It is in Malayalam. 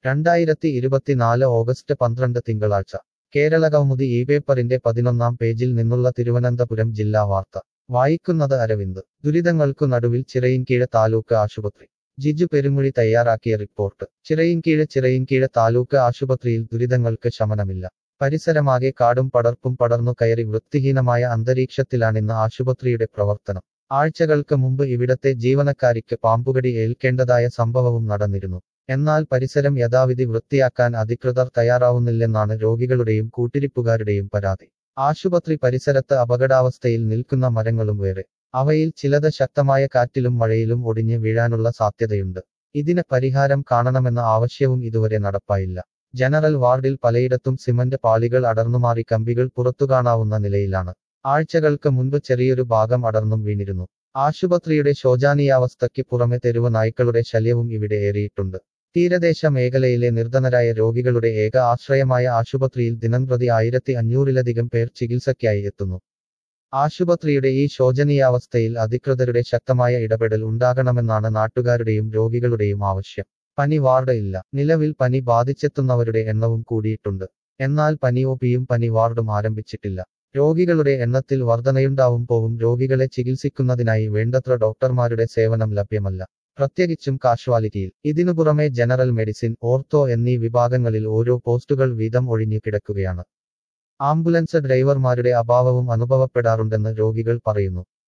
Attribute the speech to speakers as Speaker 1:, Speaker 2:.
Speaker 1: രണ്ടായിരത്തി ഇരുപത്തിനാല് ഓഗസ്റ്റ് പന്ത്രണ്ട് തിങ്കളാഴ്ച കേരള കൗമുദി ഈ പേപ്പറിന്റെ പതിനൊന്നാം പേജിൽ നിന്നുള്ള തിരുവനന്തപുരം ജില്ലാ വാർത്ത വായിക്കുന്നത് അരവിന്ദ് ദുരിതങ്ങൾക്കു നടുവിൽ ചിറയിൻകീഴ് താലൂക്ക് ആശുപത്രി ജിജു പെരുമുഴി തയ്യാറാക്കിയ റിപ്പോർട്ട് ചിറയിൻകീഴ് ചിറയിൻകീഴ് താലൂക്ക് ആശുപത്രിയിൽ ദുരിതങ്ങൾക്ക് ശമനമില്ല പരിസരമാകെ കാടും പടർപ്പും പടർന്നു കയറി വൃത്തിഹീനമായ അന്തരീക്ഷത്തിലാണിന്ന് ആശുപത്രിയുടെ പ്രവർത്തനം ആഴ്ചകൾക്ക് മുമ്പ് ഇവിടത്തെ ജീവനക്കാരിക്ക് പാമ്പുകടി ഏൽക്കേണ്ടതായ സംഭവവും നടന്നിരുന്നു എന്നാൽ പരിസരം യഥാവിധി വൃത്തിയാക്കാൻ അധികൃതർ തയ്യാറാവുന്നില്ലെന്നാണ് രോഗികളുടെയും കൂട്ടിരിപ്പുകാരുടെയും പരാതി ആശുപത്രി പരിസരത്ത് അപകടാവസ്ഥയിൽ നിൽക്കുന്ന മരങ്ങളും വേറെ അവയിൽ ചിലത് ശക്തമായ കാറ്റിലും മഴയിലും ഒടിഞ്ഞ് വീഴാനുള്ള സാധ്യതയുണ്ട് ഇതിന് പരിഹാരം കാണണമെന്ന ആവശ്യവും ഇതുവരെ നടപ്പായില്ല ജനറൽ വാർഡിൽ പലയിടത്തും സിമന്റ് പാളികൾ അടർന്നുമാറി കമ്പികൾ പുറത്തുകാണാവുന്ന നിലയിലാണ് ആഴ്ചകൾക്ക് മുൻപ് ചെറിയൊരു ഭാഗം അടർന്നും വീണിരുന്നു ആശുപത്രിയുടെ ശോചനീയാവസ്ഥയ്ക്ക് പുറമെ തെരുവ് നായ്ക്കളുടെ ശല്യവും ഇവിടെ ഏറിയിട്ടുണ്ട് തീരദേശ മേഖലയിലെ നിർധനരായ രോഗികളുടെ ഏക ആശ്രയമായ ആശുപത്രിയിൽ ദിനംപ്രതി ആയിരത്തി അഞ്ഞൂറിലധികം പേർ ചികിത്സയ്ക്കായി എത്തുന്നു ആശുപത്രിയുടെ ഈ ശോചനീയാവസ്ഥയിൽ അധികൃതരുടെ ശക്തമായ ഇടപെടൽ ഉണ്ടാകണമെന്നാണ് നാട്ടുകാരുടെയും രോഗികളുടെയും ആവശ്യം പനി വാർഡ് ഇല്ല നിലവിൽ പനി ബാധിച്ചെത്തുന്നവരുടെ എണ്ണവും കൂടിയിട്ടുണ്ട് എന്നാൽ പനി ഒപിയും പനി വാർഡും ആരംഭിച്ചിട്ടില്ല രോഗികളുടെ എണ്ണത്തിൽ വർധനയുണ്ടാവും പോവും രോഗികളെ ചികിത്സിക്കുന്നതിനായി വേണ്ടത്ര ഡോക്ടർമാരുടെ സേവനം ലഭ്യമല്ല പ്രത്യേകിച്ചും കാഷ്വാലിറ്റിയിൽ ഇതിനു പുറമെ ജനറൽ മെഡിസിൻ ഓർത്തോ എന്നീ വിഭാഗങ്ങളിൽ ഓരോ പോസ്റ്റുകൾ വീതം ഒഴിഞ്ഞു കിടക്കുകയാണ് ആംബുലൻസ് ഡ്രൈവർമാരുടെ അഭാവവും അനുഭവപ്പെടാറുണ്ടെന്ന് രോഗികൾ പറയുന്നു